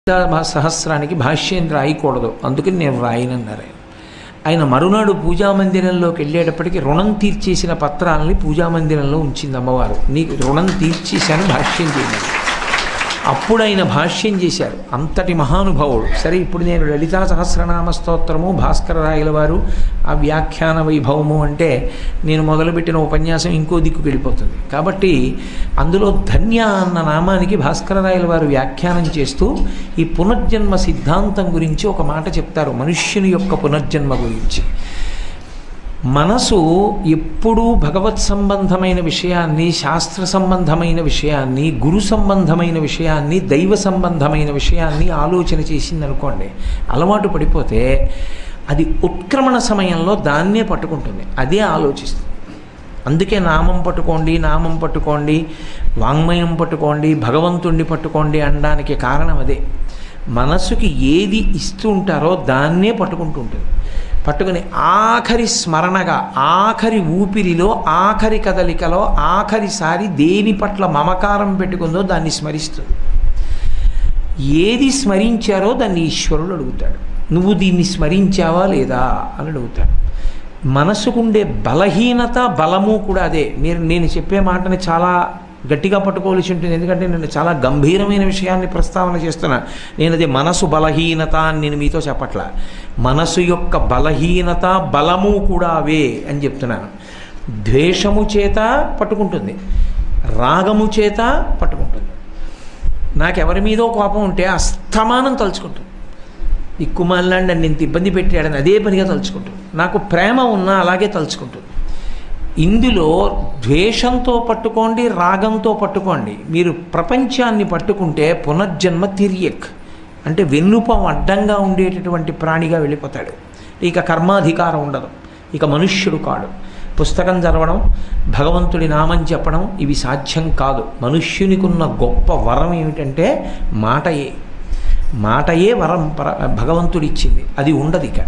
లలితా సహస్రానికి భాష్యం రాయకూడదు అందుకని నేను రాయనన్నారు ఆయన ఆయన మరునాడు పూజామందిరంలోకి వెళ్ళేటప్పటికి రుణం తీర్చేసిన పత్రాలని పూజామందిరంలో ఉంచింది అమ్మవారు నీకు రుణం తీర్చేశాను భాష్యం చేయమని అప్పుడు ఆయన భాష్యం చేశారు అంతటి మహానుభావుడు సరే ఇప్పుడు నేను లలితా సహస్రనామ స్తోత్రము భాస్కర రాయల వారు ఆ వ్యాఖ్యాన వైభవము అంటే నేను మొదలుపెట్టిన ఉపన్యాసం ఇంకో దిక్కు వెళ్ళిపోతుంది కాబట్టి అందులో ధన్య అన్న నామానికి భాస్కర రాయల వారు వ్యాఖ్యానం చేస్తూ ఈ పునర్జన్మ సిద్ధాంతం గురించి ఒక మాట చెప్తారు మనుష్యుని యొక్క పునర్జన్మ గురించి మనసు ఎప్పుడూ భగవత్ సంబంధమైన విషయాన్ని శాస్త్ర సంబంధమైన విషయాన్ని గురు సంబంధమైన విషయాన్ని దైవ సంబంధమైన విషయాన్ని ఆలోచన చేసింది అనుకోండి అలవాటు పడిపోతే అది ఉత్క్రమణ సమయంలో దాన్నే పట్టుకుంటుంది అదే ఆలోచిస్తుంది అందుకే నామం పట్టుకోండి నామం పట్టుకోండి వాంగ్మయం పట్టుకోండి భగవంతుణ్ణి పట్టుకోండి అనడానికి కారణం అదే మనసుకి ఏది ఇస్తూ ఉంటారో దాన్నే పట్టుకుంటూ ఉంటుంది పట్టుకుని ఆఖరి స్మరణగా ఆఖరి ఊపిరిలో ఆఖరి కదలికలో ఆఖరిసారి దేని పట్ల మమకారం పెట్టుకుందో దాన్ని స్మరిస్తుంది ఏది స్మరించారో దాన్ని ఈశ్వరుడు అడుగుతాడు నువ్వు దీన్ని స్మరించావా లేదా అని అడుగుతాడు మనసుకుండే బలహీనత బలము కూడా అదే మీరు నేను చెప్పే మాటని చాలా గట్టిగా పట్టుకోవాల్సి ఉంటుంది ఎందుకంటే నేను చాలా గంభీరమైన విషయాన్ని ప్రస్తావన చేస్తున్నా నేను అది మనసు బలహీనత అని నేను మీతో చెప్పట్లా మనసు యొక్క బలహీనత బలము కూడా అవే అని చెప్తున్నాను ద్వేషము చేత పట్టుకుంటుంది రాగము చేత పట్టుకుంటుంది నాకెవరి మీదో కోపం ఉంటే అస్తమానం తలుచుకుంటుంది ఈ కుమారులాంటి నన్ను ఇంత ఇబ్బంది పెట్టాడని అదే పనిగా తలుచుకుంటుంది నాకు ప్రేమ ఉన్నా అలాగే తలుచుకుంటుంది ఇందులో ద్వేషంతో పట్టుకోండి రాగంతో పట్టుకోండి మీరు ప్రపంచాన్ని పట్టుకుంటే పునర్జన్మ తిరియక్ అంటే వెన్నుపం అడ్డంగా ఉండేటటువంటి ప్రాణిగా వెళ్ళిపోతాడు ఇక కర్మాధికారం ఉండదు ఇక మనుష్యుడు కాడు పుస్తకం చదవడం భగవంతుడి నామం చెప్పడం ఇవి సాధ్యం కాదు మనుష్యునికి ఉన్న గొప్ప వరం ఏమిటంటే మాటయే మాటయే వరం పర భగవంతుడిచ్చింది అది ఉండదు ఇక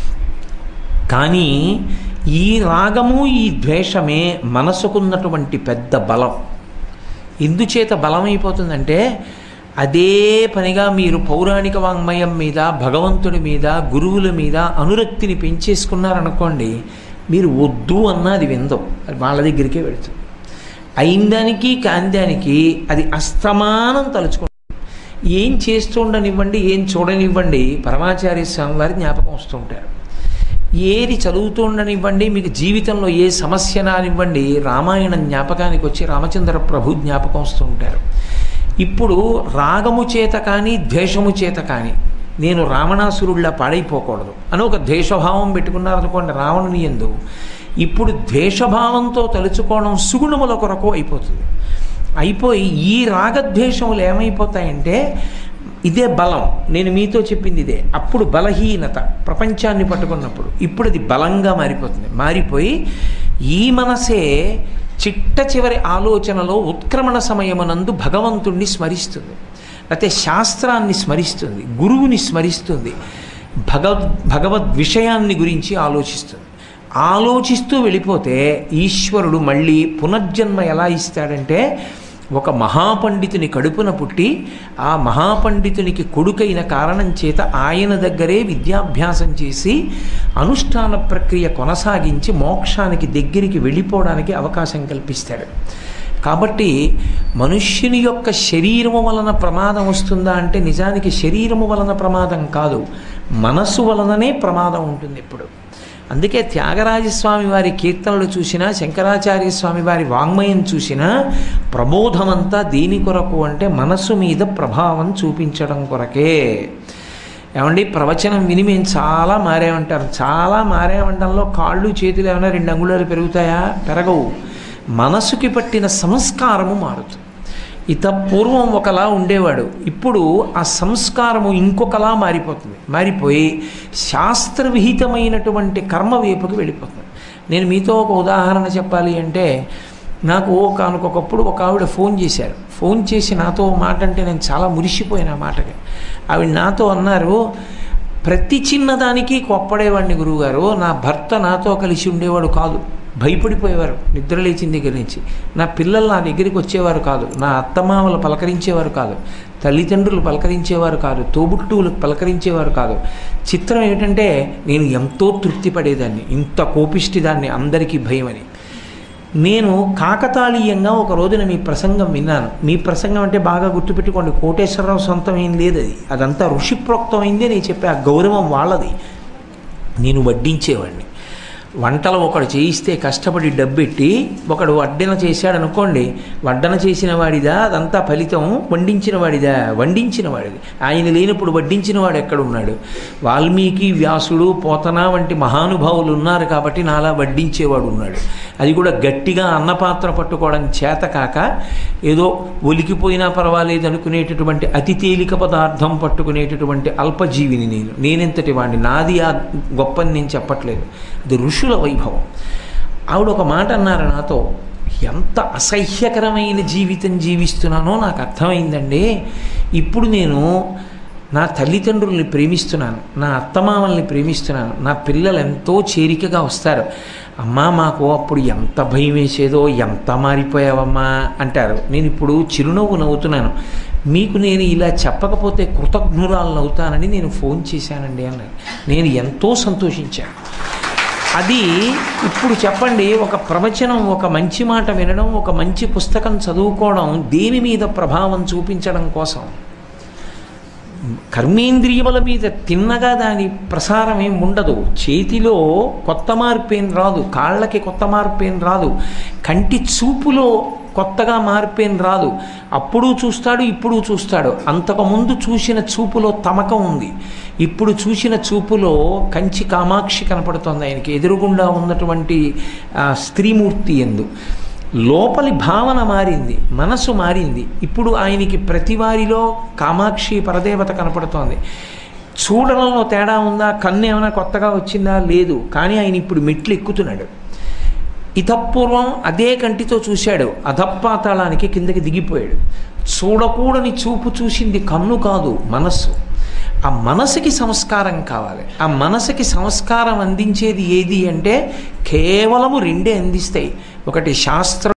కానీ ఈ రాగము ఈ ద్వేషమే మనసుకున్నటువంటి పెద్ద బలం ఎందుచేత బలమైపోతుందంటే అదే పనిగా మీరు పౌరాణిక వాంగ్మయం మీద భగవంతుడి మీద గురువుల మీద అనురక్తిని పెంచేసుకున్నారనుకోండి మీరు వద్దు అన్న అది విందం అది వాళ్ళ దగ్గరికే వెళుతుంది అయిందానికి కాందానికి అది అస్తమానం తలుచుకుంటుంది ఏం చేస్తుండనివ్వండి ఏం చూడనివ్వండి పరమాచార్య స్వామి వారి జ్ఞాపకం వస్తుంటారు ఏది చదువుతుండనివ్వండి మీకు జీవితంలో ఏ సమస్య నానివ్వండి రామాయణం జ్ఞాపకానికి వచ్చి రామచంద్ర ప్రభు జ్ఞాపకం వస్తూ ఉంటారు ఇప్పుడు రాగము చేత కానీ ద్వేషము చేత కానీ నేను రావణాసురుడిలా పాడైపోకూడదు అని ఒక ద్వేషభావం పెట్టుకున్నారనుకోండి రావణుని ఎందు ఇప్పుడు ద్వేషభావంతో తలుచుకోవడం సుగుణముల కొరకు అయిపోతుంది అయిపోయి ఈ రాగద్వేషములు ఏమైపోతాయంటే ఇదే బలం నేను మీతో చెప్పింది ఇదే అప్పుడు బలహీనత ప్రపంచాన్ని పట్టుకున్నప్పుడు ఇప్పుడు అది బలంగా మారిపోతుంది మారిపోయి ఈ మనసే చిట్ట చివరి ఆలోచనలో ఉత్క్రమణ సమయమునందు భగవంతుణ్ణి స్మరిస్తుంది లేకపోతే శాస్త్రాన్ని స్మరిస్తుంది గురువుని స్మరిస్తుంది భగవద్ భగవద్ విషయాన్ని గురించి ఆలోచిస్తుంది ఆలోచిస్తూ వెళ్ళిపోతే ఈశ్వరుడు మళ్ళీ పునర్జన్మ ఎలా ఇస్తాడంటే ఒక మహాపండితుని కడుపున పుట్టి ఆ మహాపండితునికి కొడుకైన కారణం చేత ఆయన దగ్గరే విద్యాభ్యాసం చేసి అనుష్ఠాన ప్రక్రియ కొనసాగించి మోక్షానికి దగ్గరికి వెళ్ళిపోవడానికి అవకాశం కల్పిస్తాడు కాబట్టి మనుష్యుని యొక్క శరీరము వలన ప్రమాదం వస్తుందా అంటే నిజానికి శరీరము వలన ప్రమాదం కాదు మనస్సు వలననే ప్రమాదం ఉంటుంది ఇప్పుడు అందుకే త్యాగరాజస్వామి వారి కీర్తనలు చూసినా శంకరాచార్య స్వామి వారి వాంగ్మయం చూసినా ప్రబోధమంతా దేని కొరకు అంటే మనస్సు మీద ప్రభావం చూపించడం కొరకే ఏమండి ప్రవచనం విని మేము చాలా మారామంటారు చాలా మారామంటంలో కాళ్ళు చేతులు ఏమైనా రెండు అంగుళాలు పెరుగుతాయా పెరగవు మనసుకి పట్టిన సంస్కారము మారుతుంది ఇత పూర్వం ఒకలా ఉండేవాడు ఇప్పుడు ఆ సంస్కారము ఇంకొకలా మారిపోతుంది మారిపోయి శాస్త్రవిహితమైనటువంటి కర్మ వైపుకి వెళ్ళిపోతుంది నేను మీతో ఒక ఉదాహరణ చెప్పాలి అంటే నాకు ఒకనకొకప్పుడు ఒక ఆవిడ ఫోన్ చేశారు ఫోన్ చేసి నాతో మాట అంటే నేను చాలా మురిసిపోయాను ఆ మాటకి ఆవిడ నాతో అన్నారు ప్రతి చిన్నదానికి కొప్పడేవాడిని గురువుగారు నా భర్త నాతో కలిసి ఉండేవాడు కాదు భయపడిపోయేవారు నిద్ర లేచిన దగ్గర నుంచి నా పిల్లలు నా దగ్గరికి వచ్చేవారు కాదు నా అత్తమామలు పలకరించేవారు కాదు తల్లిదండ్రులు పలకరించేవారు కాదు తోబుట్టువులు పలకరించేవారు కాదు చిత్రం ఏమిటంటే నేను ఎంతో తృప్తి పడేదాన్ని ఇంత కోపిష్టిదాన్ని అందరికీ భయమని నేను కాకతాళీయంగా ఒక రోజున మీ ప్రసంగం విన్నాను మీ ప్రసంగం అంటే బాగా గుర్తుపెట్టుకోండి కోటేశ్వరరావు సొంతం ఏం లేదు అది అదంతా ఋషిప్రోక్తమైందే నేను చెప్పే ఆ గౌరవం వాళ్ళది నేను వడ్డించేవాడిని వంటలు ఒకడు చేయిస్తే కష్టపడి డబ్బెట్టి ఒకడు వడ్డన చేశాడు అనుకోండి వడ్డన చేసిన వాడిదా అదంతా ఫలితం వండించిన వాడిదా వండించిన వాడిది ఆయన లేనప్పుడు వడ్డించిన వాడు ఎక్కడున్నాడు వాల్మీకి వ్యాసుడు పోతన వంటి మహానుభావులు ఉన్నారు కాబట్టి నాలా వడ్డించేవాడు ఉన్నాడు అది కూడా గట్టిగా అన్నపాత్ర పట్టుకోవడం చేత కాక ఏదో ఒలికిపోయినా పర్వాలేదు అనుకునేటటువంటి అతి తేలిక పదార్థం పట్టుకునేటటువంటి అల్పజీవిని నేను నేనెంతటి వాడిని నాది ఆ గొప్పని నేను చెప్పట్లేదు అది ఋషుల వైభవం ఆవిడ ఒక మాట అన్నారు నాతో ఎంత అసహ్యకరమైన జీవితం జీవిస్తున్నానో నాకు అర్థమైందండి ఇప్పుడు నేను నా తల్లిదండ్రుల్ని ప్రేమిస్తున్నాను నా అత్తమామల్ని ప్రేమిస్తున్నాను నా పిల్లలు ఎంతో చేరికగా వస్తారు అమ్మా మాకు అప్పుడు ఎంత భయం వేసేదో ఎంత మారిపోయావమ్మా అంటారు నేను ఇప్పుడు చిరునవ్వు నవ్వుతున్నాను మీకు నేను ఇలా చెప్పకపోతే కృతజ్ఞురాలను అవుతానని నేను ఫోన్ చేశానండి అన్నారు నేను ఎంతో సంతోషించాను అది ఇప్పుడు చెప్పండి ఒక ప్రవచనం ఒక మంచి మాట వినడం ఒక మంచి పుస్తకం చదువుకోవడం దేని మీద ప్రభావం చూపించడం కోసం కర్మేంద్రియముల మీద తిన్నగా దాని ప్రసారం ఏం ఉండదు చేతిలో కొత్త మార్పేం రాదు కాళ్ళకి కొత్త మార్పేం రాదు కంటి చూపులో కొత్తగా మార్పేం రాదు అప్పుడు చూస్తాడు ఇప్పుడు చూస్తాడు అంతకుముందు చూసిన చూపులో తమకం ఉంది ఇప్పుడు చూసిన చూపులో కంచి కామాక్షి కనపడుతోంది ఆయనకి ఎదురుగుండా ఉన్నటువంటి ఆ, స్త్రీమూర్తి ఎందు లోపలి భావన మారింది మనసు మారింది ఇప్పుడు ఆయనకి ప్రతి వారిలో కామాక్షి పరదేవత కనపడుతోంది చూడడంలో తేడా ఉందా కన్ను ఏమైనా కొత్తగా వచ్చిందా లేదు కానీ ఆయన ఇప్పుడు మెట్లు ఎక్కుతున్నాడు ఇతపూర్వం అదే కంటితో చూశాడు అధపాతాళానికి కిందకి దిగిపోయాడు చూడకూడని చూపు చూసింది కన్ను కాదు మనస్సు ఆ మనసుకి సంస్కారం కావాలి ఆ మనసుకి సంస్కారం అందించేది ఏది అంటే కేవలము రెండే అందిస్తాయి ఒకటి శాస్త్రం